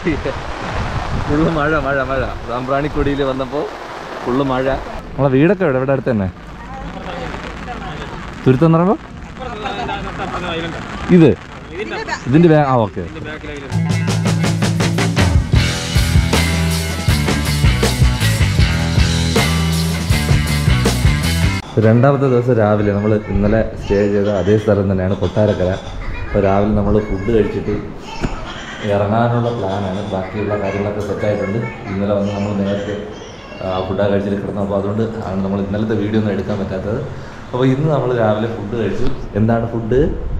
Full മഴ മഴ മഴ സാമ്പ്രാണിക്കൊടിയിൽ വന്നപ്പോൾ ഫുള്ള് മഴ നമ്മളെ വീടൊക്കെ എവിടെ ഇവിടെ അടുത്ത് തന്നെ തുരുത്തെന്ന് പറയുമ്പോൾ ഇത് ഇതിന്റെ ബാ ആ ഓക്കെ രണ്ടാമത്തെ ദിവസം രാവിലെ നമ്മൾ ഇന്നലെ സ്റ്റേ ചെയ്ത അതേ സ്ഥലം തന്നെയാണ് കൊട്ടാരക്കര അപ്പോൾ രാവിലെ നമ്മൾ ഫുഡ് കഴിച്ചിട്ട് ഇറങ്ങാനുള്ള പ്ലാനാണ് ബാക്കിയുള്ള കാര്യങ്ങളൊക്കെ സെറ്റായിട്ടുണ്ട് ഇന്നലെ വന്ന് നമ്മൾ നേരത്തെ ഫുഡൊക്കെ കഴിച്ചിട്ട് കിടന്നു അപ്പോൾ അതുകൊണ്ട് ആണ് നമ്മൾ ഇന്നലത്തെ വീഡിയോ ഒന്നും എടുക്കാൻ പറ്റാത്തത് അപ്പോൾ ഇന്ന് നമ്മൾ രാവിലെ ഫുഡ് കഴിച്ചു എന്താണ് ഫുഡ്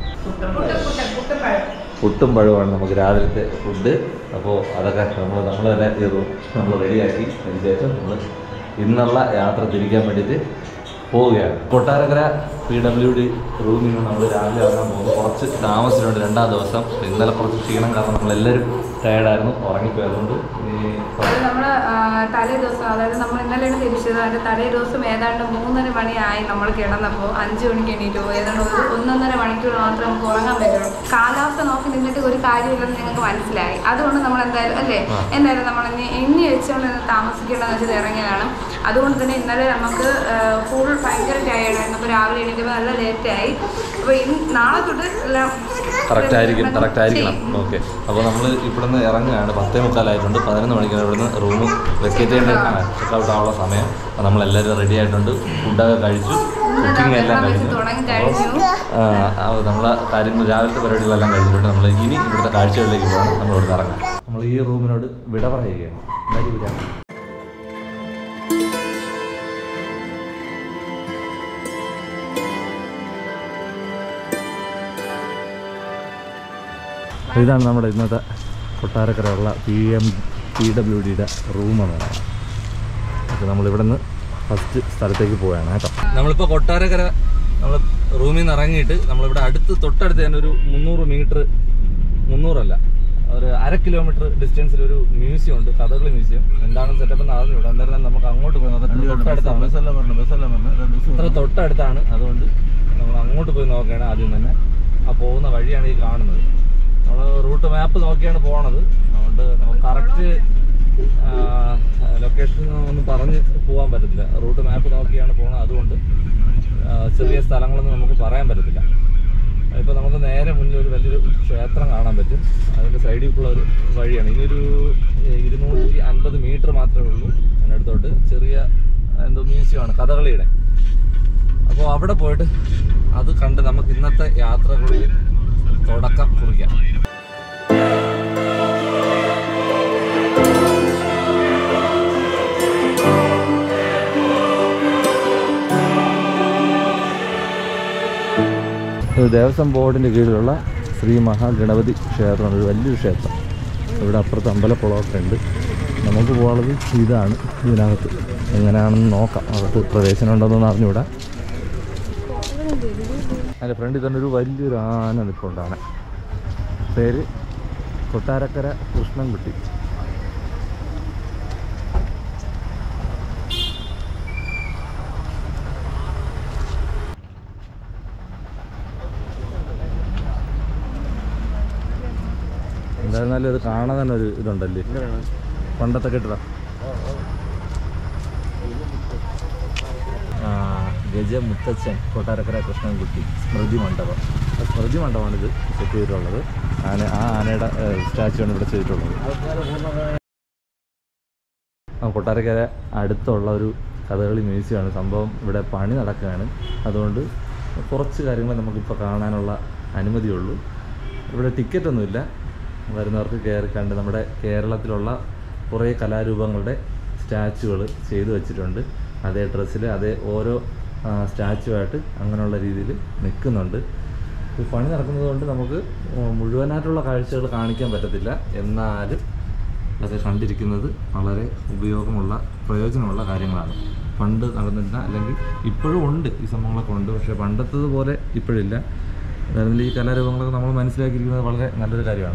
പുട്ടും പഴവുമാണ് നമുക്ക് രാവിലത്തെ ഫുഡ് അപ്പോൾ അതൊക്കെ നമ്മൾ നമ്മൾ തന്നെ ചെയ്തു നമ്മൾ റെഡിയാക്കി അതിന് ശേഷം നമ്മൾ ഇന്നുള്ള യാത്ര തിരിക്കാൻ വേണ്ടിയിട്ട് പോവുകയാണ് കൊട്ടാരക്കര പി ഡബ്ല്യു ഡി റൂമിൽ നിന്ന് നമ്മൾ രാവിലെ ഇറങ്ങാൻ പോകുന്നു കുറച്ച് താമസിച്ചിട്ടുണ്ട് രണ്ടാം ദിവസം ഇന്നലെ കുറച്ച് ക്ഷീണം കാരണം നമ്മളെല്ലാവരും ടയർഡായിരുന്നു ഉറങ്ങിപ്പോയി അതുകൊണ്ട് ഇനി അത് നമ്മൾ തലേ ദിവസം അതായത് നമ്മൾ ഇന്നലെയാണ് തിരിച്ചത് അതിന്റെ തലേ ദിവസം ഏതാണ്ട് മൂന്നര മണിയായി നമ്മൾ കിടന്നപ്പോൾ അഞ്ച് മണിക്ക് എണീറ്റ് പോകും ഏതാണ്ട് ഒരു ഒന്നൊന്നര മണിക്കൂർ മാത്രമേ നമുക്ക് ഉറങ്ങാൻ പറ്റുള്ളൂ കാലാവസ്ഥ നോക്കി നിന്നിട്ട് ഒരു കാര്യമില്ലെന്ന് ഞങ്ങൾക്ക് മനസ്സിലായി അതുകൊണ്ട് നമ്മൾ എന്തായാലും അല്ലേ എന്തായാലും നമ്മൾ ഇനി ഇനി വെച്ചുകൊണ്ട് ഇന്ന് താമസിക്കേണ്ടതെന്ന് വെച്ചത് ഇറങ്ങിയതാണ് അതുകൊണ്ട് തന്നെ ഇന്നലെ നമുക്ക് ഫുൾ ഭയങ്കര ടയേർഡായിരുന്നു അപ്പോൾ രാവിലെ എണീറ്റപ്പോൾ നല്ല ലേറ്റായി അപ്പോൾ ഇന്ന് നാളെ തൊട്ട് എല്ലാം കറക്റ്റ് ആയിരിക്കും കറക്റ്റ് ആയിരിക്കണം ഓക്കെ അപ്പോൾ നമ്മൾ ഇവിടുന്ന് ഇറങ്ങുകയാണ് പത്തേ മുക്കാലായിട്ടുണ്ട് പതിനൊന്ന് മണിക്കാണ് ഇവിടുന്ന് റൂം വെക്കേറ്റ് ചെയ്യേണ്ട ചെക്കൗട്ട് ആവാനുള്ള സമയം അപ്പോൾ നമ്മളെല്ലാവരും റെഡി ആയിട്ടുണ്ട് ഫുഡൊക്കെ കഴിച്ചു കുക്കിംഗ് എല്ലാം വെച്ച് കഴിഞ്ഞു തുടങ്ങി കഴിഞ്ഞു അപ്പോൾ നമ്മളെ കാര്യങ്ങൾ രാവിലത്തെ പരിപാടികളെല്ലാം കഴിഞ്ഞിട്ടുണ്ട് നമ്മൾ ഇനി ഇവിടുത്തെ കാഴ്ചകളിലേക്ക് പോകണം നമ്മൾ ഇവിടുന്ന് ഇറങ്ങാം നമ്മൾ ഈ റൂമിനോട് വിട പറയുകയാണ് എന്തായാലും വിടാം ഇതാണ് നമ്മുടെ ഇന്നത്തെ കൊട്ടാരക്കരയുള്ള പി എം പി ഡബ്ല്യു ഡിയുടെ റൂമെന്ന് പറയുന്നത് അപ്പോൾ നമ്മളിവിടെ നിന്ന് ഫസ്റ്റ് സ്ഥലത്തേക്ക് പോവുകയാണ് കേട്ടോ നമ്മളിപ്പോൾ കൊട്ടാരക്കര നമ്മൾ റൂമിൽ നിന്ന് ഇറങ്ങിയിട്ട് നമ്മളിവിടെ അടുത്ത് തൊട്ടടുത്ത് തന്നെ ഒരു മുന്നൂറ് മീറ്റർ മുന്നൂറല്ല ഒരു അര കിലോമീറ്റർ ഡിസ്റ്റൻസിൽ ഒരു മ്യൂസിയം ഉണ്ട് കഥകളി മ്യൂസിയം എന്താണ് സെറ്റപ്പ് എന്ന് അറിഞ്ഞൂടാ എന്തായാലും നമുക്ക് അങ്ങോട്ട് പോയി നോക്കാം ഇത്ര തൊട്ടടുത്താണ് ഇത്ര തൊട്ടടുത്താണ് അതുകൊണ്ട് നമ്മൾ അങ്ങോട്ട് പോയി നോക്കുകയാണ് ആദ്യം തന്നെ ആ പോകുന്ന വഴിയാണ് ഈ കാണുന്നത് നമ്മൾ റൂട്ട് മാപ്പ് നോക്കിയാണ് പോണത് അതുകൊണ്ട് നമുക്ക് കറക്റ്റ് ലൊക്കേഷൻ ഒന്നും പറഞ്ഞ് പോകാൻ പറ്റത്തില്ല റൂട്ട് മാപ്പ് നോക്കിയാണ് പോണത് അതുകൊണ്ട് ആ, ചെറിയ സ്ഥലങ്ങളൊന്നും നമുക്ക് പറയാൻ പറ്റത്തില്ല ഇപ്പോൾ നമുക്ക് നേരെ മുന്നിൽ ഒരു വലിയൊരു ക്ഷേത്രം കാണാൻ പറ്റും അതിൻ്റെ സൈഡിൽ ഒരു വഴിയാണ് ഇനിയൊരു ഏഹ്, ഇരുന്നൂറ്റി അൻപത് മീറ്റർ മാത്രമേ ഉള്ളൂ അതിനടുത്തോട്ട് ചെറിയ എന്തോ മ്യൂസിയമാണ് കഥകളിയുടെ അപ്പോൾ അവിടെ പോയിട്ട് അത് കണ്ട് നമുക്ക് ഇന്നത്തെ യാത്രകളിൽ തുടക്കം കുറിക്കാം ഇത് ദേവസ്വം ബോർഡിൻ്റെ കീഴിലുള്ള ശ്രീ മഹാഗണപതി ക്ഷേത്രമാണ് ഒരു വലിയൊരു ക്ഷേത്രം ഇവിടെ അപ്പുറത്ത് അമ്പലക്കുളമൊക്കെ ഉണ്ട് നമുക്ക് പോകാനുള്ളത് ഇതാണ് ഇതിനകത്ത് എങ്ങനെയാണെന്ന് നോക്കാം അകത്ത് പ്രവേശനം ഉണ്ടോയെന്ന് അറിഞ്ഞുകൂടാ അതിൻ്റെ ഫ്രണ്ടിൽ തന്നെ ഒരു വലിയൊരു ആന നിൽപ്പുണ്ടാണ് പേര് കൊട്ടാരക്കര കൃഷ്ണൻകുട്ടി എന്തായിരുന്നാലും ഇത് കാണാൻ തന്നെ ഒരു ഇതുണ്ടല്ലേ പണ്ടത്തെ കെട്ടിട ഗജ മുത്തച്ഛൻ കൊട്ടാരക്കര കൃഷ്ണൻകുട്ടി സ്മൃതി മണ്ഡപം ആ സ്മൃതി മണ്ഡപമാണ് ഇത് സെറ്റ് ചെയ്തിട്ടുള്ളത് ആന ആ ആനയുടെ സ്റ്റാച്ചു ആണ് ഇവിടെ ചെയ്തിട്ടുള്ളത് ആ കൊട്ടാരക്കര അടുത്തുള്ള ഒരു കഥകളി മ്യൂസിയമാണ് സംഭവം ഇവിടെ പണി നടക്കുകയാണ് അതുകൊണ്ട് കുറച്ച് കാര്യങ്ങൾ നമുക്കിപ്പോൾ കാണാനുള്ള അനുമതിയുള്ളൂ ഇവിടെ ടിക്കറ്റ് ഒന്നുമില്ല വരുന്നവർക്ക് കയറി കണ്ട് നമ്മുടെ കേരളത്തിലുള്ള കുറേ കലാരൂപങ്ങളുടെ സ്റ്റാച്ചുകൾ ചെയ്തു വെച്ചിട്ടുണ്ട് അതേ ഡ്രസ്സിൽ അതേ ഓരോ സ്റ്റാച്ചു ആയിട്ട് അങ്ങനെയുള്ള രീതിയിൽ നിൽക്കുന്നുണ്ട് ഈ പണി നടക്കുന്നത് കൊണ്ട് നമുക്ക് മുഴുവനായിട്ടുള്ള കാഴ്ചകൾ കാണിക്കാൻ പറ്റത്തില്ല എന്നാലും അതൊക്കെ കണ്ടിരിക്കുന്നത് വളരെ ഉപയോഗമുള്ള പ്രയോജനമുള്ള കാര്യങ്ങളാണ് പണ്ട് നടന്നില്ല അല്ലെങ്കിൽ ഇപ്പോഴും ഉണ്ട് ഈ സംഭവങ്ങളൊക്കെ ഉണ്ട് പക്ഷേ പണ്ടത്തതുപോലെ ഇപ്പോഴില്ല അതായത് ഈ കലാരൂപങ്ങളൊക്കെ നമ്മൾ മനസ്സിലാക്കിയിരിക്കുന്നത് വളരെ നല്ലൊരു കാര്യമാണ്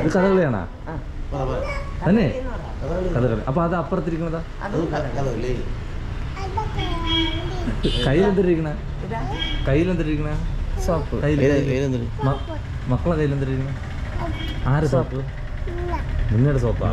ഇത് കഥകളിയാണോ തന്നെ കഥകളി അപ്പൊ അത് അപ്പുറത്തിരിക്കണതാ കയ്യിലെന്തിരിക്കണ കയ്യിലെന്തിരിക്കണ സോപ്പ് കയ്യിൽ മക്കളെ കയ്യിലെന്തിരിക്കണ ആരെ സോപ്പ് നിങ്ങളുടെ സോപ്പാ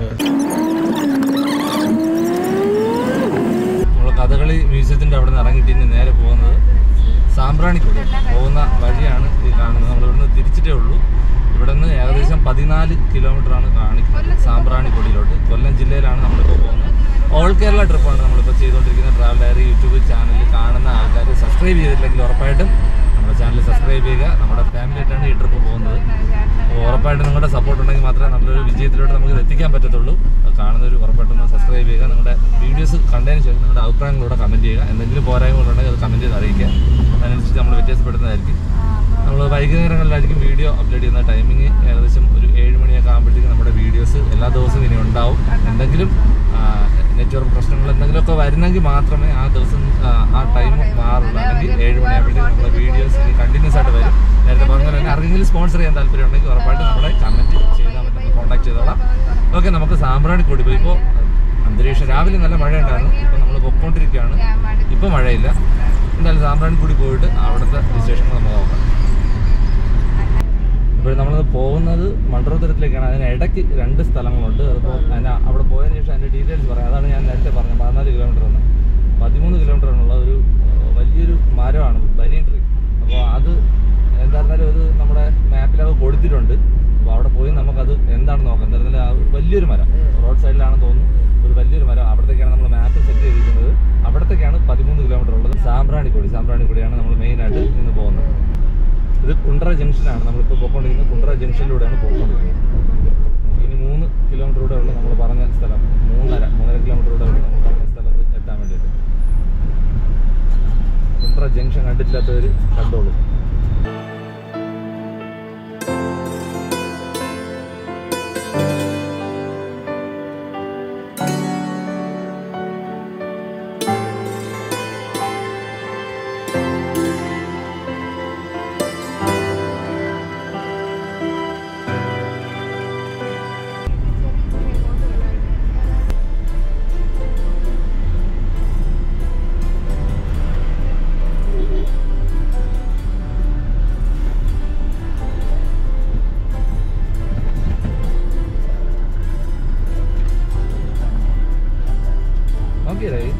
നമ്മൾ കഥകളി മ്യൂസിയത്തിന്റെ അവിടെ നിന്ന് ഇറങ്ങിയിട്ട് ഇനി നേരെ പോകുന്നത് സാമ്പ്രാണിക്കൊടി പോകുന്ന വഴിയാണ് ഈ കാണുന്നത് നമ്മൾ ഇവിടുന്ന് തിരിച്ചിട്ടേ ഉള്ളൂ ഇവിടെ നിന്ന് ഏകദേശം പതിനാല് കിലോമീറ്റർ ആണ് കാണിക്കുന്നത് സാമ്പ്രാണിക്കൊടിയിലോട്ട് കൊല്ലം ജില്ലയിലാണ് നമ്മളിപ്പോൾ പോകുന്നത് ഓൾ കേരള ട്രിപ്പാണ് നമ്മളിപ്പോൾ ചെയ്തുകൊണ്ടിരിക്കുന്ന ട്രാവൽ ഡയറി യൂട്യൂബ് ചാനലിൽ കാണുന്ന ആൾക്കാർ സബ്സ്ക്രൈബ് ചെയ്തിട്ടില്ലെങ്കിൽ ഉറപ്പായിട്ടും നമ്മുടെ ചാനൽ സബ്സ്ക്രൈബ് ചെയ്യുക നമ്മുടെ ഫാമിലി ആയിട്ടാണ് ഈ ട്രിപ്പ് പോകുന്നത് അപ്പോൾ ഉറപ്പായിട്ടും നിങ്ങളുടെ സപ്പോർട്ട് ഉണ്ടെങ്കിൽ മാത്രമേ നല്ലൊരു വിജയത്തിലോട്ട് നമുക്ക് ഇത് എത്തിക്കാൻ പറ്റത്തുള്ളൂ അത് കാണുന്നവർ ഉറപ്പായിട്ടും ഒന്ന് സബ്സ്ക്രൈബ് ചെയ്യുക നിങ്ങളുടെ വീഡിയോസ് കണ്ടതിന് ശേഷം നിങ്ങളുടെ അഭിപ്രായങ്ങളൂടെ കമൻറ്റ് ചെയ്യുക എന്തെങ്കിലും പോരായ്മകളുണ്ടെങ്കിൽ അത് കമൻറ്റ് ചെയ്ത് അറിയിക്കുക അതിനനുസരിച്ച് നമ്മൾ വ്യത്യാസപ്പെടുന്നതായിരിക്കും നമ്മൾ വൈകുന്നേരങ്ങളിലായിരിക്കും വീഡിയോ അപ്ലോഡ് ചെയ്യുന്ന ടൈമിങ് ഏകദേശം ഒരു ഏഴ് മണിയൊക്കെ ആകുമ്പോഴത്തേക്കും നമ്മുടെ വീഡിയോസ് എല്ലാ ദിവസവും ഇനി ഉണ്ടാവും എന്തെങ്കിലും നെറ്റ്വർക്ക് പ്രശ്നങ്ങൾ എന്തെങ്കിലുമൊക്കെ വരുന്നെങ്കിൽ മാത്രമേ ആ ദിവസം ആ, ആ ടൈം മാറുള്ളൂ അല്ലെങ്കിൽ ഏഴ് മണിയാകുമ്പോഴത്തേക്കും നമ്മുടെ വീഡിയോസ് ഇനി കണ്ടിന്യൂസ് ആയിട്ട് വരും നേരത്തെ പറഞ്ഞ പോലെ തന്നെ ആർക്കെങ്കിലും സ്പോൺസർ ചെയ്യാൻ താല്പര്യം ഉണ്ടെങ്കിൽ ഉറപ്പായിട്ട് നമ്മളെ കമൻറ്റ് ചെയ്താൽ പറ്റും കോൺടാക്ട് ചെയ്തോളാം ഓക്കെ നമുക്ക് സാമ്പ്രാണി കൂടി പോയി ഇപ്പോൾ അന്തരീക്ഷം രാവിലെ നല്ല മഴ ഉണ്ടായിരുന്നു ഇപ്പോൾ നമ്മൾ പൊക്കോണ്ടിരിക്കുകയാണ് ഇപ്പോൾ മഴയില്ല എന്തായാലും സാമ്പ്രാണി കൂടി പോയിട്ട് അവിടുത്തെ വിശേഷങ്ങൾ നമുക്ക് നോക്കാം ഇപ്പോൾ നമ്മൾ പോകുന്നത് മണ്ഡലത്തിലേക്കാണ് അതിന് ഇടയ്ക്ക് രണ്ട് സ്ഥലങ്ങളുണ്ട് അതിപ്പോൾ അതിന് അവിടെ പോയതിന് ശേഷം അതിൻ്റെ ഡീറ്റെയിൽസ് പറയാം അതാണ് ഞാൻ നേരത്തെ പറഞ്ഞത് പതിനാല് കിലോമീറ്റർ എന്ന് പതിമൂന്ന് കിലോമീറ്ററിനുള്ള ഒരു ഏഹ്, വലിയൊരു മരമാണ് ബനിയൻ ട്രീ അപ്പോൾ അത് എന്തായിരുന്നാലും അത് നമ്മുടെ മാപ്പിലൊക്കെ കൊടുത്തിട്ടുണ്ട് അപ്പോൾ അവിടെ പോയി നമുക്കത് എന്താണെന്ന് നോക്കാം എന്തായിരുന്നാലും ആ ഒരു വലിയൊരു മരം റോഡ് സൈഡിലാണെന്ന് തോന്നുന്നു ഒരു വലിയൊരു മരം അവിടത്തേക്കാണ് നമ്മൾ മാപ്പ് സെറ്റ് ചെയ്തിരിക്കുന്നത് അവിടത്തേക്കാണ് പതിമൂന്ന് കിലോമീറ്റർ ഉള്ളത് സാമ്പ്രാണിക്കൊടി സാമ്പ്രാണിക്കൊടിയാണ് നമ്മൾ മെയിനായിട്ട് ഇന്ന് പോകുന്നത് ഇത് കുണ്ട്ര ജംഗ്ഷനാണ് നമ്മളിപ്പോൾ പോയിക്കൊണ്ടിരിക്കുന്നത് കുണ്ട്ര ജംഗ്ഷനിലൂടെയാണ് പോയിക്കൊണ്ടിരിക്കുന്നത് ഇനി മൂന്ന് കിലോമീറ്ററൂടെ ഉള്ളു നമ്മൾ പറഞ്ഞ സ്ഥലം മൂന്നര മൂന്നര കിലോമീറ്ററൂടെ ഉള്ളു നമ്മൾ പറഞ്ഞ സ്ഥലത്ത് എത്താൻ വേണ്ടിയിട്ട് കുണ്ട്ര ജംഗ്ഷൻ കണ്ടിട്ടില്ലാത്തവർ കണ്ടോളൂ നോക്കിയേ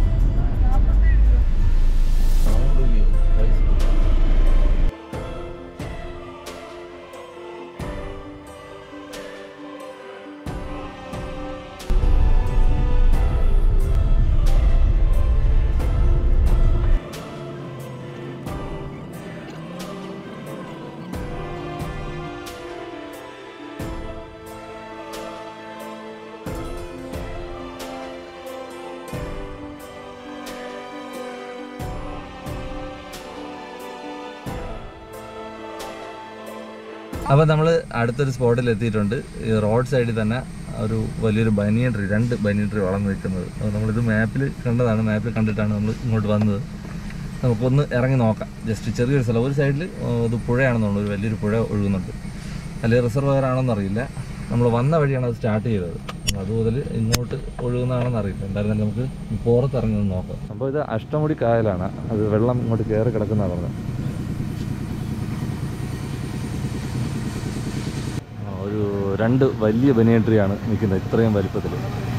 അപ്പോൾ നമ്മൾ അടുത്തൊരു സ്പോട്ടിൽ എത്തിയിട്ടുണ്ട് ഈ റോഡ് സൈഡിൽ തന്നെ ഒരു വലിയൊരു ബനിയൻ ട്രീ രണ്ട് ബനിയൻ ട്രീ വളർന്നു നിൽക്കുന്നത് അപ്പോൾ നമ്മളിത് മാപ്പിൽ കണ്ടതാണ് മാപ്പിൽ കണ്ടിട്ടാണ് നമ്മൾ ഇങ്ങോട്ട് വന്നത് നമുക്കൊന്ന് ഇറങ്ങി നോക്കാം ജസ്റ്റ് ചെറിയൊരു സ്ഥലം ഒരു സൈഡിൽ ഇത് പുഴയാണെന്ന് തോന്നുന്നു ഒരു വലിയൊരു പുഴ ഒഴുകുന്നുണ്ട് അല്ലെങ്കിൽ റിസർവയർ ആണോന്ന് അറിയില്ല നമ്മൾ വന്ന വഴിയാണ് അത് സ്റ്റാർട്ട് ചെയ്തത് അത് മുതൽ ഇങ്ങോട്ട് ഒഴുകുന്നതാണെന്ന് അറിയില്ല എന്തായാലും നമുക്ക് പുറത്ത് ഇറങ്ങി ഒന്ന് നോക്കാം അപ്പോൾ ഇത് അഷ്ടമുടി കായലാണ് അത് വെള്ളം ഇങ്ങോട്ട് കയറി കിടക്കുന്നതാണ് പറഞ്ഞത് ആ, ഒരു രണ്ട് വലിയ ബനിയൻ ട്രീ ആണ് നിൽക്കുന്നത് ഇത്രയും വലിപ്പത്തിൽ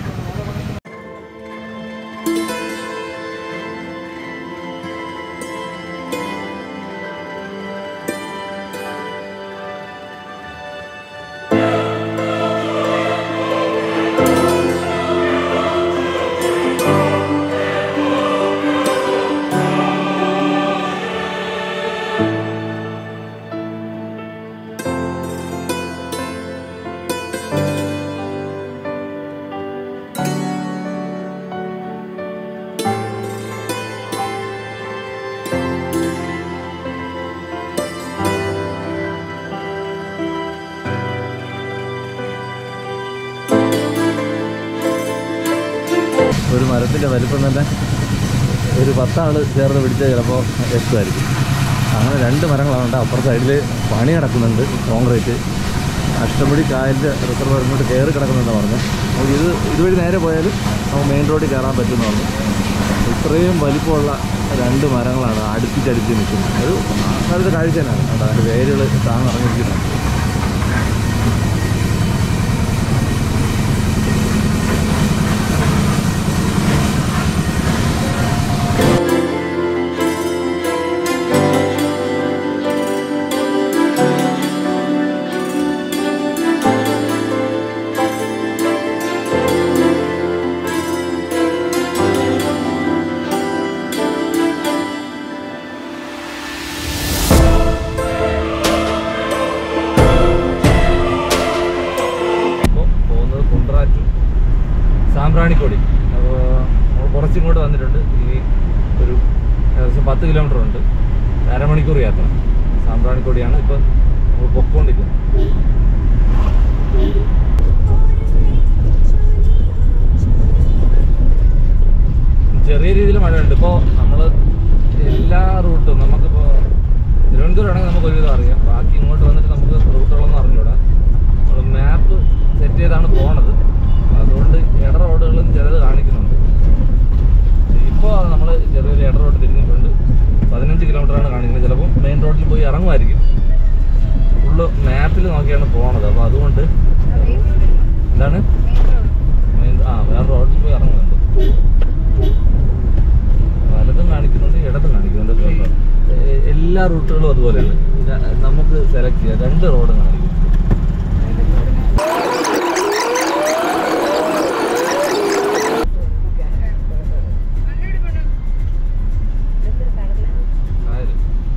ഒരു മരത്തിൻ്റെ വലിപ്പം തന്നെ ഒരു പത്താൾ ചേർന്ന് പിടിച്ചാൽ ചിലപ്പോൾ എത്തുമായിരിക്കും അങ്ങനെ രണ്ട് മരങ്ങളാണ് ഉണ്ട് അപ്പുറത്തെ സൈഡിൽ പണി നടക്കുന്നുണ്ട് കോൺക്രീറ്റ് അഷ്ടമുടി കായലിൻ്റെ റിസർവർ ഇങ്ങോട്ട് കയറി കിടക്കുന്നുണ്ടെന്ന് പറഞ്ഞു നമുക്ക് ഇത് ഇതുവഴി നേരെ പോയാലും നമുക്ക് മെയിൻ റോഡിൽ കയറാൻ പറ്റുമെന്ന് പറഞ്ഞു ഇത്രയും വലിപ്പമുള്ള രണ്ട് മരങ്ങളാണ് അടുപ്പിച്ചടുപ്പിച്ച് നിൽക്കുന്നത് അത് നല്ലൊരു കാഴ്ച തന്നെയാണ് കേട്ടോ അതിൻ്റെ വേരുകൾ താന്നിറങ്ങിയിരിക്കുന്നുണ്ട് ഇപ്പോൾ പോകുന്നത് കുണ്ട്രാറ്റു സാമ്പ്രാണിക്കൊടി അപ്പോൾ നമ്മൾ കുറച്ചിങ്ങോട്ട് വന്നിട്ടുണ്ട് ഇനി ഒരു ഏകദേശം പത്ത് കിലോമീറ്റർ ഉണ്ട് അരമണിക്കൂർ യാത്ര സാമ്പ്രാണിക്കൊടിയാണ് ഇപ്പോൾ നമ്മൾ പൊക്കോണ്ടിരിക്കുന്നത് ചെറിയ രീതിയിൽ മഴയുണ്ട് ഇപ്പോൾ നമ്മൾ എല്ലാ റൂട്ടും നമുക്കിപ്പോൾ തിരുവനന്തപുരം ആണെങ്കിൽ നമുക്ക് ഒരുവിധം അറിയാം ബാക്കി ഇങ്ങോട്ട് വന്നിട്ട് നമുക്ക് റൂട്ടുകളൊന്നും അറിഞ്ഞൂടാ നമ്മൾ മാപ്പ് സെറ്റ് ചെയ്താണ് പോണത് അതുകൊണ്ട് ഇട റോഡുകളും ചിലത് കാണിക്കുന്നുണ്ട് ഇപ്പോൾ നമ്മൾ ചെറിയൊരു ഇട റോഡ് തിരിഞ്ഞിട്ടുണ്ട് പതിനഞ്ച് കിലോമീറ്ററാണ് കാണിക്കുന്നത് ചിലപ്പോൾ മെയിൻ റോഡിൽ പോയി ഇറങ്ങുമായിരിക്കും ഫുള്ള് മാപ്പിൽ നോക്കിയാണ് പോണത് അപ്പോൾ അതുകൊണ്ട് എന്താണ് മെയിൻ ആ വേറെ റോഡിൽ പോയി ഇറങ്ങുന്നുണ്ട് വലതും കാണിക്കുന്നുണ്ട് ഇടതും കാണിക്കുന്നുണ്ട് ഇപ്പൊ എ- എല്ലാ റൂട്ടുകളും അതുപോലെയാണ് ര- നമുക്ക് സെലക്ട് ചെയ്യാം രണ്ട് റോഡ് കാണിക്കും കായല്.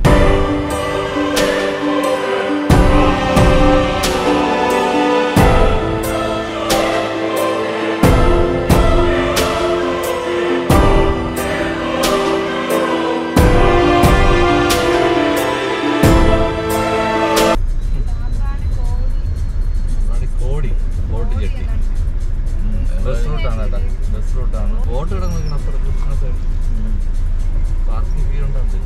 അതാണ് കോടി ബോട്ട് ജെട്ടി ബസ് റൂട്ടാണ് കേട്ടോ ബസ് റൂട്ടാണ് ബോട്ട് കിടക്കുന്ന അപ്പുറത്ത് ആ സൈഡ് പാർക്കിംഗ് ഫീ ഉണ്ടാകും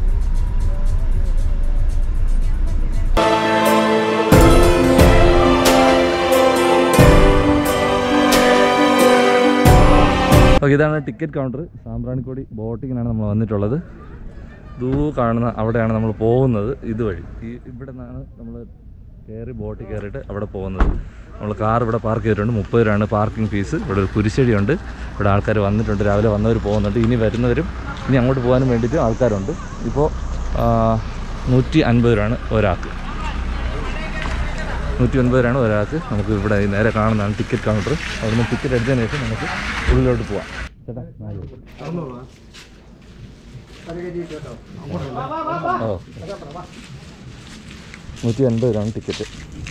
ഓക്കെ ഇതാണ് ടിക്കറ്റ് കൗണ്ടർ സാമ്പ്രാണിക്കോടി ബോട്ടിങ്ങിനാണ് നമ്മൾ വന്നിട്ടുള്ളത് ദൂ കാണുന്ന അവിടെയാണ് നമ്മൾ പോകുന്നത് ഇതുവഴി ഈ ഇവിടെ നിന്നാണ് നമ്മൾ കയറി ബോട്ടിൽ കയറിയിട്ട് അവിടെ പോകുന്നത് നമ്മൾ കാർ ഇവിടെ പാർക്ക് ചെയ്തിട്ടുണ്ട് മുപ്പത് രൂപയാണ് പാർക്കിംഗ് ഫീസ് ഇവിടെ ഒരു കുരിശടിയുണ്ട് ഇവിടെ ആൾക്കാർ വന്നിട്ടുണ്ട് രാവിലെ വന്നവർ പോകുന്നുണ്ട് ഇനി വരുന്നവരും ഇനി അങ്ങോട്ട് പോകാനും വേണ്ടിയിട്ട് ആൾക്കാരുണ്ട് ഇപ്പോൾ നൂറ്റി അൻപത് രൂപയാണ് ഒരാൾക്ക് നൂറ്റി ഒൻപത് രൂപയാണ് ഒരാൾക്ക് നമുക്ക് ഇവിടെ ഈ നേരെ കാണുന്നതാണ് ടിക്കറ്റ് കൗണ്ടർ അവിടുന്ന് ടിക്കറ്റ് എടുത്തതിന് ശേഷം നമുക്ക് ഉള്ളിലോട്ട് പോവാം ചേട്ടാ നാല് രൂപ. ഓ നൂറ്റി അൻപത് രൂപയാണ് ടിക്കറ്റ്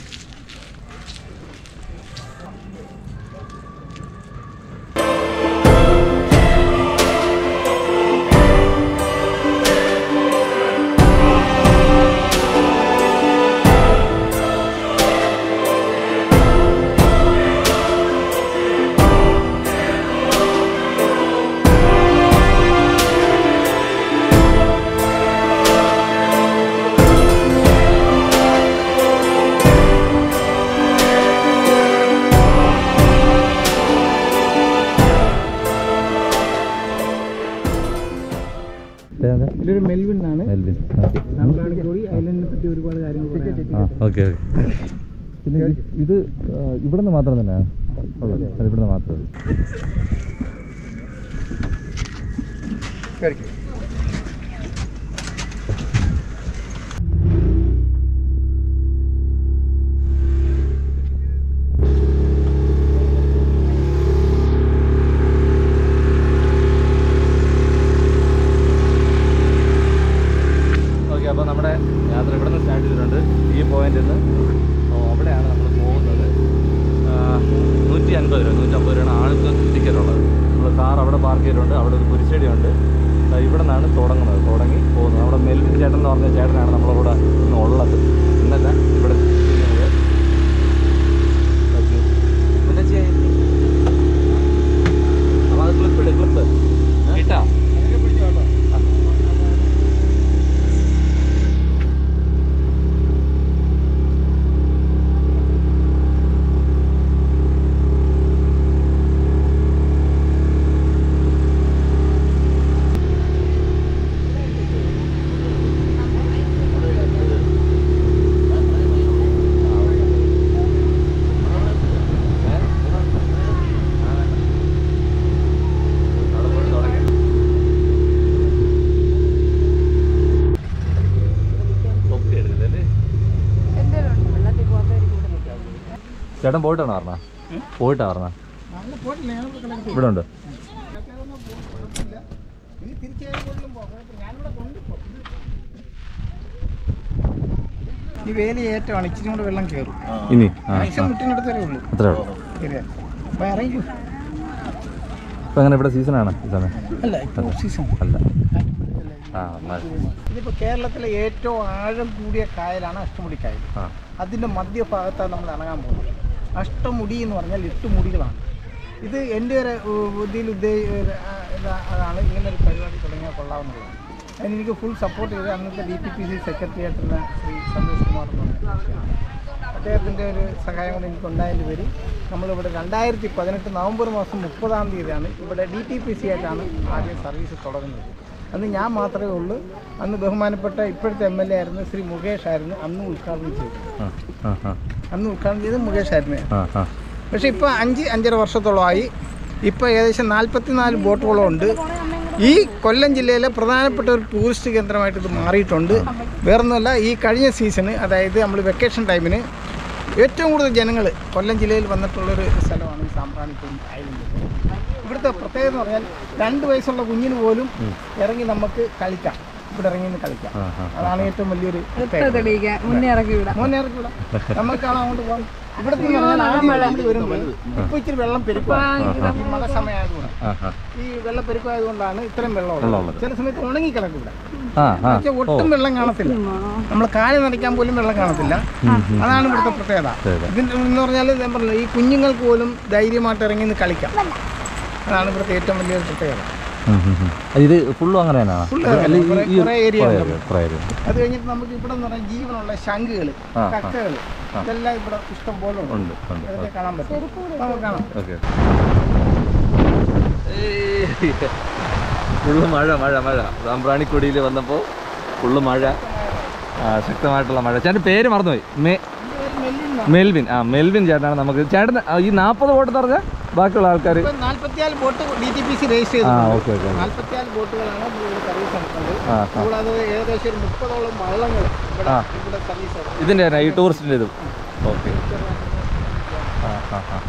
ഇതൊരു മെൽവിൻ ആണ് മെൽവിൻ ഓക്കെ സാമ്പ്രാണിക്കോടി ഐലൻഡിനെ പറ്റി ഒരുപാട് കാര്യങ്ങൾ പറയാനുണ്ട്. ആ ഓക്കെ ഓക്കെ പിന്നെ ഇത് ഇത് ആ, ഇവിടുന്ന് മാത്രം തന്നെയാണ് ഉള്ളത് അത് ഇവിടുന്ന് മാത്രമേ ഉള്ളൂ ഓക്കെ അപ്പോൾ നമ്മുടെ യാത്ര ഇവിടെ നിന്ന് സ്റ്റാർട്ട് ചെയ്തിട്ടുണ്ട് ഈ പോയിന്റിൽ നിന്ന് അപ്പോൾ അവിടെയാണ് നമ്മൾ പോകുന്നത് ആ, നൂറ്റി അൻപത് രൂപ നൂറ്റമ്പത് രൂപയാണ് ആൾക്ക് ടിക്കറ്റ് ഉള്ളത് നമ്മൾ കാർ അവിടെ പാർക്ക് ചെയ്തിട്ടുണ്ട് അവിടെ ഒരു കുരിശടി ഉണ്ട് ദാ ഇവിടെ നിന്നാണ് തുടങ്ങുന്നത് തുടങ്ങി പോകുന്നത് അവിടെ മെൽവിൻ ചേട്ടൻ എന്ന് പറഞ്ഞ ചേട്ടനാണ് നമ്മളെ കൂടെ ഇന്ന് ഉള്ളത് ഇന്നല്ല ഇവിടെ ഇരിക്കുന്നത്. ഓക്കേ. പിന്നെ ചെയ്യാം അപ്പോൾ അത് ക്ലിപ്പ് ഇട് ക്ലിപ്പ് കിട്ടാം ചേട്ടൻ പോയിട്ടാണോ പറഞ്ഞ പോയിട്ടാ പറഞ്ഞ നല്ല പോയിട്ടില്ല ഞാൻ ഇവിടെ കിടക്കുന്നു. ഇവിടെ ഉണ്ട് ആൾക്കാരൊന്നും പോ- കുഴപ്പമില്ല. ഇനി തിരിച്ച് ഏതെങ്കിലും പോകാം. കുഴപ്പമില്ല. ഞാനിവിടെ കൊണ്ടിപ്പോ. ഈ വേലി ഏറ്റമാണ് ഇച്ചിരി കൂടെ വെള്ളം കയറും ഇനി ആ ആഴ്ച മുട്ടിനടുത്തേ ഉള്ളൂ അത്രേ ഉള്ളൂ ശരിയാ അപ്പൊ ഇറങ്ങി ഇപ്പം അങ്ങനെ ഇവിടെ സീസണാണ് ഈ സമയം അല്ല ഇപ്പോൾ സീസൺ അല്ല ആ മഴ ഇതിപ്പോൾ കേരളത്തിലെ ഏറ്റവും ആഴം കൂടിയ കായലാണ് അഷ്ടമുടി കായൽ ആ അതിൻ്റെ മധ്യഭാഗത്താണ് നമ്മൾ ഇറങ്ങാൻ പോകുന്നത് അഷ്ടമുടി എന്ന് പറഞ്ഞാൽ എട്ട് മുടികളാണ് ഇത് എൻ്റെ ഒരു ഉ- ബുദ്ധിയിൽ ഉദ്ദേ അതാണ് ഇങ്ങനെ ഒരു പരിപാടി തുടങ്ങിയാൽ കൊള്ളാവുന്നതാണ് അതിന് എനിക്ക് ഫുൾ സപ്പോർട്ട് ചെയ്ത് അന്നത്തെ D T P C secretary ആയിട്ടുള്ള ശ്രീ സന്തോഷ് കുമാർ എന്ന് പറഞ്ഞ വ്യക്തിയാണ്. അദ്ദേഹത്തിൻ്റെ ഒരു സഹായം കൊണ്ട് എനിക്ക് ഉണ്ടായതിൻ്റെ പേര് നമ്മളിവിടെ രണ്ടായിരത്തി പതിനെട്ട് നവംബർ മാസം മുപ്പതാം തീയതിയാണ് ഇവിടെ ഡി ടി പി സി ആയിട്ടാണ് ആദ്യം സർവീസ് തുടങ്ങുന്നത് അന്ന് ഞാൻ മാത്രമേ ഉള്ളൂ അന്ന് ബഹുമാനപ്പെട്ട ഇപ്പോഴത്തെ എം എൽ എ ആയിരുന്നു ശ്രീ മുകേഷ് ആയിരുന്നു അന്ന് ഉദ്ഘാടനം ചെയ്തത് ആ ആ ആ അന്ന് ഉദ്ഘാടനം ചെയ്തത് മുകേഷ് ആയിരുന്നു ആ ആ പക്ഷേ ഇപ്പോൾ അഞ്ച് അഞ്ചര വർഷത്തോളമായി ഇപ്പോൾ ഏകദേശം നാൽപ്പത്തിനാല് ബോട്ടുകളും ഉണ്ട് ഈ കൊല്ലം ജില്ലയിലെ പ്രധാനപ്പെട്ട ഒരു ടൂറിസ്റ്റ് കേന്ദ്രമായിട്ട് ഇത് മാറിയിട്ടുണ്ട് വേറൊന്നുമല്ല ഈ കഴിഞ്ഞ സീസണ് അതായത് നമ്മൾ വെക്കേഷൻ ടൈമിന് ഏറ്റവും കൂടുതൽ ജനങ്ങൾ കൊല്ലം ജില്ലയിൽ വന്നിട്ടുള്ളൊരു സ്ഥലമാണ് ഈ സാമ്പ്രാണിപ്പൂർ ഐലൻഡ് ഇവിടുത്തെ പ്രത്യേകത എന്ന് പറഞ്ഞാൽ രണ്ട് വയസ്സുള്ള കുഞ്ഞിന് പോലും ഇറങ്ങി നമുക്ക് കളിക്കാം ഇവിടെ ഇറങ്ങി നിന്ന് കളിക്കാം ആ ആ അതാണ് ഏറ്റവും വലിയൊരു പ്രത്യേകത തെളിയിക്കാൻ മുന്നേ ഇറക്കി വിടാം മോനെ ഇറക്കി വിടാം നമുക്ക് കാണാൻ അങ്ങോട്ട് പോകാം ഇവിടെ നിന്ന് പറഞ്ഞാൽ ആദ്യം നമ്മൾ വരുമ്പോൾ ഇപ്പൊ ഇച്ചിരി വെള്ളം പെരുക്കും ഈ മഴ സമയമായതുകൊണ്ട് ആ ആ ഈ വെള്ളം പെരുക്കമായതുകൊണ്ടാണ് ഇത്രയും വെള്ളം ഉള്ളത് വെള്ളമുള്ളത്. ചില സമയത്ത് ഉണങ്ങി കിടക്കും ഇവിടെ ആ ആ പക്ഷെ ഒട്ടും വെള്ളം കാണത്തില്ല നമ്മൾ കാല് നനയ്ക്കാൻ പോലും വെള്ളം കാണത്തില്ല അതാണ് ഇവിടുത്തെ പ്രത്യേകത ശരി. ഇതിന്റെ എന്ന് പറഞ്ഞാൽ ഞാൻ പറഞ്ഞില്ലേ, ഈ കുഞ്ഞുങ്ങൾക്ക് പോലും ധൈര്യമായിട്ട് ഇറങ്ങി നിന്ന് കളിക്കാം അതാണ് ഇവിടുത്തെ ഏറ്റവും വലിയൊരു പ്രത്യേകത ഉം, ഉം, ഉം. ഇത് ഫുള്ളും അങ്ങനെ തന്നെയാണോ Full ഇത് അല്ല, ഈ- കുറേ- ഈ കുറേ area കുറേ ഉണ്ട്. area, കുറേ area. അത് കഴിഞ്ഞിട്ട് നമുക്ക് ഇവിടെ എന്ന് പറഞ്ഞാൽ ജീവനുള്ള ശംഖുകൾ ആ, ആ. കക്കകൾ ഇതെല്ലാം ഇവിടെ ഇഷ്ടം പോലെ ഉണ്ട് ഉണ്ട് ഉണ്ട് ഇതൊക്കെ കാണാൻ പറ്റും നമുക്ക് കാണാം ഓക്കെ ഫുള്ള് മഴ മഴ മഴ സാമ്പ്രാണിക്കൊടിയിൽ വന്നപ്പോൾ ഫുള്ള് മഴ ആ, ശക്തമായിട്ടുള്ള മഴ ചേട്ടൻ പേര് മറന്നുപോയി മെ മെൽവിൻ ആ മെൽവിൻ ചേട്ടനാണ് നമുക്ക് ചേട്ടൻ ആ, ഈ നാൽപ്പത് വോട്ട് പറഞ്ഞ ബാക്കിയുള്ള ആൾക്കാർ ഇപ്പൊ നാല്പത്തിയാല് boat D T P C register ആ ചെയ്തിട്ടുണ്ട് ഓക്കെ ഓക്കെ നാല്പത്തിയാല് ബോട്ടുകളാണ് ഇവിടെ സർവീസ് നടത്തുന്നത് ആ ആ കൂടാതെ ഏകദേശം ഒരു മുപ്പതോളം വള്ളങ്ങൾ ഇവിടെ ആ. ഇവിടെ സർവീസ് നടത്തുന്നു. ഇതിൻ്റെ തന്നെ ഈ ടൂറിസ്റ്റിൻ്റെ ഇതും ഓക്കെ ആ ആ ആ